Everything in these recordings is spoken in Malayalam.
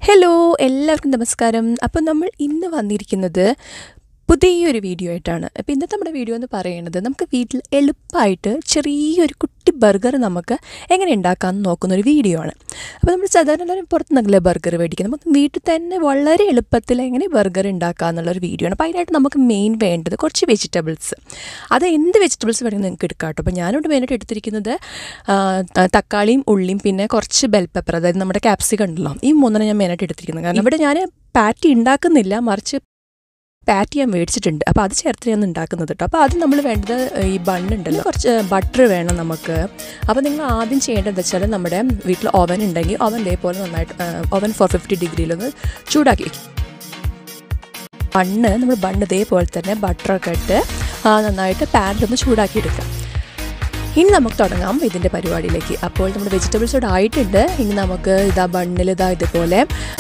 ഹലോ എല്ലാവർക്കും നമസ്കാരം അപ്പോൾ നമ്മൾ ഇന്ന് വന്നിരിക്കുന്നത് പുതിയൊരു വീഡിയോ ആയിട്ടാണ് അപ്പോൾ ഇന്നത്തെ നമ്മുടെ വീഡിയോ എന്ന് പറയുന്നത് നമുക്ക് വീട്ടിൽ എളുപ്പമായിട്ട് ചെറിയൊരു കുട്ടി ബർഗർ നമുക്ക് എങ്ങനെ ഉണ്ടാക്കാമെന്ന് നോക്കുന്ന ഒരു വീഡിയോ ആണ് അപ്പോൾ നമ്മൾ സാധാരണ എല്ലാവരും പുറത്ത് നിന്നല്ലേ ബർഗർ മേടിക്കുന്നത് നമുക്ക് വീട്ടിൽ തന്നെ വളരെ എളുപ്പത്തിൽ എങ്ങനെ ബർഗർ ഉണ്ടാക്കുക എന്നുള്ളൊരു വീഡിയോ ആണ് അപ്പോൾ അതിനായിട്ട് നമുക്ക് മെയിൻ വേണ്ടത് കുറച്ച് വെജിറ്റബിൾസ് അത് എന്ത് വെജിറ്റബിൾസ് വേണമെങ്കിൽ നിങ്ങൾക്ക് എടുക്കാം കേട്ടോ അപ്പോൾ ഞാനിവിടെ മെയിനായിട്ട് എടുത്തിരിക്കുന്നത് ആ, തക്കാളിയും ഉള്ളിയും പിന്നെ കുറച്ച് ബെൽ പെപ്പർ അതായത് നമ്മുടെ ക്യാപ്സിക്കം ഉണ്ടല്ലോ ഈ മൂന്നെണ്ണം ഞാൻ മെയിനായിട്ട് എടുത്തിരിക്കുന്നത് കാരണം ഇവിടെ ഞാൻ പാറ്റി ഉണ്ടാക്കുന്നില്ല മറിച്ച് പാറ്റി ഞാൻ മേടിച്ചിട്ടുണ്ട് അപ്പോൾ അത് ചേർത്ത് ഞാൻ ഉണ്ടാക്കുന്നത് കേട്ടോ അപ്പോൾ ആദ്യം നമ്മൾ വേണ്ടത് ഈ ബണ്ണുണ്ടല്ലോ കുറച്ച് ബട്ടർ വേണം നമുക്ക് അപ്പോൾ നിങ്ങൾ ആദ്യം ചെയ്യേണ്ടത് എന്താ വെച്ചാൽ നമ്മുടെ വീട്ടിൽ ഓവൻ ഉണ്ടെങ്കിൽ ഓവൻ ഇതേപോലെ നന്നായിട്ട് ഓവൻ ഫോർ ഫിഫ്റ്റി ഡിഗ്രിയിലൊന്ന് ചൂടാക്കി വയ്ക്കും ബണ്ണ് നമ്മൾ ബണ്ണ് ഇതേപോലെ തന്നെ ബട്ടറൊക്കെ ഇട്ട് ആ, നന്നായിട്ട് പാനിലൊന്ന് ചൂടാക്കി എടുക്കാം ഇനി നമുക്ക് തുടങ്ങാം ഇതിൻ്റെ പരിപാടിയിലേക്ക് അപ്പോൾ നമ്മുടെ വെജിറ്റബിൾസ് ഇവിടെ ആയിട്ടുണ്ട് ഇനി നമുക്ക് ഇതാ ബണ്ണിൽ ഇതാ ഇതുപോലെ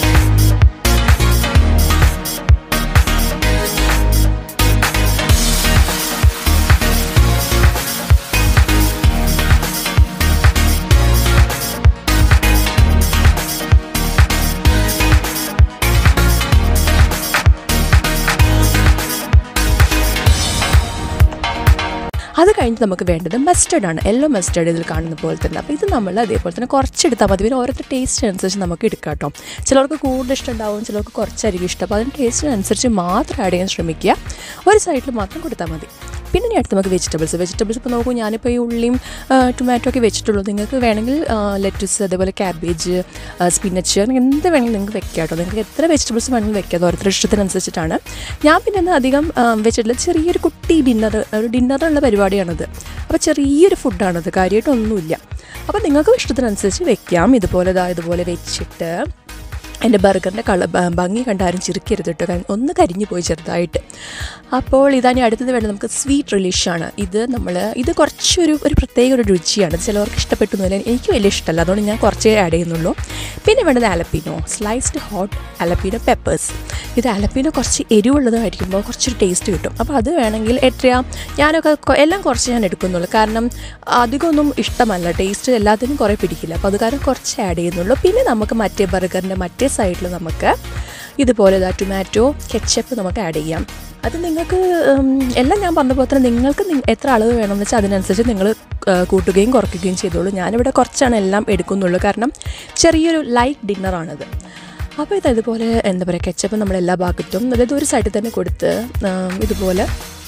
അത് കഴിഞ്ഞ് നമുക്ക് വേണ്ടത് മസ്റ്റർഡ് ആണ് യെല്ലോ മസ്റ്റർഡ് ഇതിൽ കാണുന്ന പോലെ തന്നെ അപ്പോൾ ഇത് നമ്മൾ അതേപോലെ തന്നെ കുറച്ചെടുത്താൽ മതി പിന്നെ ഓരോരുത്തർ ടേസ്റ്റ് അനുസരിച്ച് നമുക്ക് എടുക്കാം കേട്ടോ ചിലർക്ക് കൂടുതൽ ഇഷ്ടമുണ്ടാവും ചിലർക്ക് കുറച്ചായിരിക്കും ഇഷ്ടം അപ്പോൾ അതിൻ്റെ ടേസ്റ്റിനനുസരിച്ച് മാത്രം ആഡ് ചെയ്യാൻ ശ്രമിക്കുക ഒരു സൈഡിൽ മാത്രം കൊടുത്താൽ മതി പിന്നെ ഇനി അടുത്ത് നമുക്ക് വെജിറ്റബിൾസ് വെജിറ്റബിൾസ് ഇപ്പോൾ നോക്കൂ ഞാനിപ്പോൾ ഈ ഉള്ളിയും ടൊമാറ്റോ ഒക്കെ വെച്ചിട്ടുള്ളൂ നിങ്ങൾക്ക് വേണമെങ്കിൽ ലെറ്റസ് അതേപോലെ ക്യാബേജ് സ്പിനച്ച് അങ്ങനെ എന്ത് വേണമെങ്കിലും നിങ്ങൾക്ക് വെക്കാം കേട്ടോ നിങ്ങൾക്ക് എത്ര വെജിറ്റബിൾസ് വേണമെങ്കിലും വെക്കാം അത് ഓരോരുത്തരുടെ ഇഷ്ടത്തിനനുസരിച്ചിട്ടാണ് ഞാൻ പിന്നെ ഒന്ന് അധികം ആ, വെച്ചിട്ടില്ല ചെറിയൊരു കുട്ടി ഡിന്നർ ഒരു ഡിന്നറുള്ള പരിപാടിയാണത് അപ്പോൾ ചെറിയൊരു ഫുഡാണത് കാര്യമായിട്ടൊന്നുമില്ല അപ്പോൾ നിങ്ങൾക്ക് ഇഷ്ടത്തിനനുസരിച്ച് വെക്കാം ഇതുപോലെ ഇതാ ഇതുപോലെ വെച്ചിട്ട് എൻ്റെ ബർഗറിൻ്റെ കള ഭ- ഭംഗി കണ്ടാരും ചിരിക്കരുത് കേട്ടോ കാരണം ഒന്ന് കരിഞ്ഞു പോയി ചെറുതായിട്ട് അപ്പോൾ ഇതാ ഇനി അടുത്തത് വേണ്ടത് നമുക്ക് സ്വീറ്റ് റിലീഷാണ് ഇത് നമ്മൾ ഇത് കുറച്ചൊരു ഒരു പ്രത്യേക ഒരു രുചിയാണ് ചിലവർക്ക് ഇഷ്ടപ്പെട്ടൊന്നുമില്ല എനിക്ക് വലിയ ഇഷ്ടമല്ല അതുകൊണ്ട് ഞാൻ കുറച്ചേ ആഡ് ചെയ്യുന്നുള്ളൂ പിന്നെ വേണ്ടത് jalapeno sliced hot jalapeno peppers ഇത് അലപ്പീനോ കുറച്ച് എരിവുള്ളതായിരിക്കുമ്പോൾ കുറച്ചൊരു ടേസ്റ്റ് കിട്ടും അപ്പോൾ അത് വേണമെങ്കിൽ എത്രയാ ഞാനൊക്കെ കൊ- എല്ലാം കുറച്ച് ഞാൻ എടുക്കുന്നുള്ളൂ കാരണം അധികമൊന്നും ഇഷ്ടമല്ല ടേസ്റ്റ് എല്ലാത്തിനും കുറേ പിടിക്കില്ല അപ്പോൾ അത് കാരണം കുറച്ച് ആഡ് ചെയ്യുന്നുള്ളൂ പിന്നെ നമുക്ക് മറ്റേ ബർഗറിൻ്റെ മറ്റേ സൈഡിൽ നമുക്ക് ഇതുപോലെ ഇതാ ടൊമാറ്റോ കെച്ചപ്പ് നമുക്ക് ആഡ് ചെയ്യാം അത് നിങ്ങൾക്ക് ഉം, എല്ലാം ഞാൻ പറഞ്ഞ പോലെ തന്നെ നിങ്ങൾക്ക് നി- എത്ര അളവ് വേണമെന്ന് വെച്ചാൽ അതിനനുസരിച്ച് നിങ്ങൾ കൂട്ടുകയും കുറയ്ക്കുകയും ചെയ്തോളൂ ഞാനിവിടെ കുറച്ചാണ് എല്ലാം എടുക്കുന്നുള്ളൂ കാരണം ചെറിയൊരു ലൈറ്റ് ഡിന്നറാണിത് അപ്പോൾ ഇത് ഇതുപോലെ എന്താ പറയുക കെച്ചപ്പ് നമ്മൾ എല്ലാ ഭാഗത്തും അതായത് ഒരു സൈഡിൽ തന്നെ കൊടുത്ത് ഉം, ഇതുപോലെ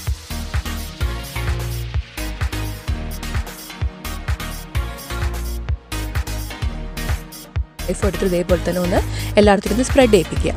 ലൈഫ് എടുത്ത് ഇതേപോലെ തന്നെ ഒന്ന് എല്ലായിടത്തും ഒന്ന് സ്പ്രെഡ് ചെയ്യിപ്പിക്കുക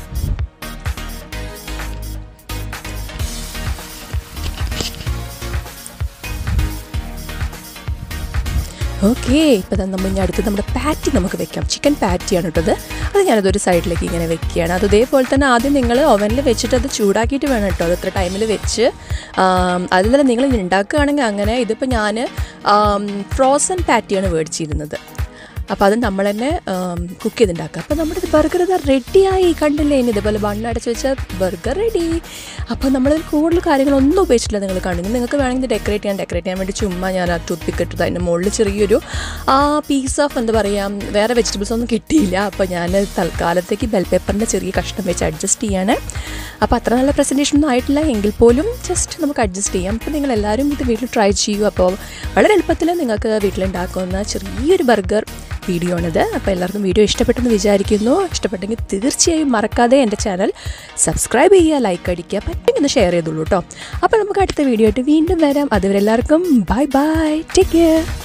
ഓക്കെ ഇപ്പോൾ തന്നെ നമ്മൾ ഇനി അടുത്ത് നമ്മുടെ പാറ്റി നമുക്ക് വെക്കാം ചിക്കൻ പാറ്റിയാണ് കേട്ടത് അത് ഞാനതൊരു സൈഡിലേക്ക് ഇങ്ങനെ വെക്കുകയാണ് അത് ഇതേപോലെ തന്നെ ആദ്യം നിങ്ങൾ ഓവനിൽ വെച്ചിട്ട് അത് ചൂടാക്കിയിട്ട് വേണം കേട്ടോ അത് ഇത്ര ടൈമിൽ വെച്ച് അതിൽ തന്നെ നിങ്ങൾ ഉണ്ടാക്കുകയാണെങ്കിൽ അങ്ങനെ ഇതിപ്പോൾ ഞാൻ ഫ്രോസൺ പാറ്റിയാണ് മേടിച്ചിരുന്നത് അപ്പോൾ അത് നമ്മൾ തന്നെ കുക്ക് ചെയ്തുണ്ടാക്കുക അപ്പോൾ നമ്മുടെ ബർഗർ ഇത് റെഡിയായി കണ്ടില്ലേ ഇനി ഇതുപോലെ ബണ്ണടച്ച് വെച്ച ബർഗർ റെഡി അപ്പോൾ നമ്മൾ കൂടുതൽ കാര്യങ്ങളൊന്നും ഉപയോഗിച്ചിട്ടില്ല നിങ്ങൾ കാണുന്നത് നിങ്ങൾക്ക് വേണമെങ്കിൽ ഡെക്കറേറ്റ് ചെയ്യാൻ ഡെക്കറേറ്റ് ചെയ്യാൻ വേണ്ടി ചുമ്മാ ഞാൻ ആ ടൂത്ത് പിക്ക് ഇട്ടത് അതിൻ്റെ മുകളിൽ ചെറിയൊരു ആ പീസ് ഓഫ് എന്താ പറയുക വേറെ വെജിറ്റബിൾസ് ഒന്നും കിട്ടിയില്ല അപ്പോൾ ഞാൻ തൽക്കാലത്തേക്ക് ബെൽ പേപ്പറിൻ്റെ ചെറിയ കഷ്ണം വെച്ച് അഡ്ജസ്റ്റ് ചെയ്യാണ് അപ്പോൾ അത്ര നല്ല പ്രസൻറ്റേഷൻ ഒന്നും ആയിട്ടില്ല എങ്കിൽ പോലും ജസ്റ്റ് നമുക്ക് അഡ്ജസ്റ്റ് ചെയ്യാം അപ്പോൾ നിങ്ങൾ എല്ലാവരും ഇത് വീട്ടിൽ ട്രൈ ചെയ്യൂ അപ്പോൾ വളരെ എളുപ്പത്തിൽ നിങ്ങൾക്ക് വീട്ടിലുണ്ടാക്കുന്ന ചെറിയൊരു ബർഗർ വീഡിയോ ആണിത് അപ്പോൾ എല്ലാവർക്കും വീഡിയോ ഇഷ്ടപ്പെട്ടെന്ന് വിചാരിക്കുന്നു ഇഷ്ടപ്പെട്ടെങ്കിൽ തീർച്ചയായും മറക്കാതെ എൻ്റെ ചാനൽ സബ്സ്ക്രൈബ് ചെയ്യുക ലൈക്ക് അടിക്കുക പറ്റുമെങ്കിൽ ഒന്ന് ഷെയർ ചെയ്തോളൂ കേട്ടോ അപ്പോൾ നമുക്ക് അടുത്ത വീഡിയോ ആയിട്ട് വീണ്ടും വരാം അതുവരെ എല്ലാവർക്കും ബൈ ബൈ ടേക്ക് കെയർ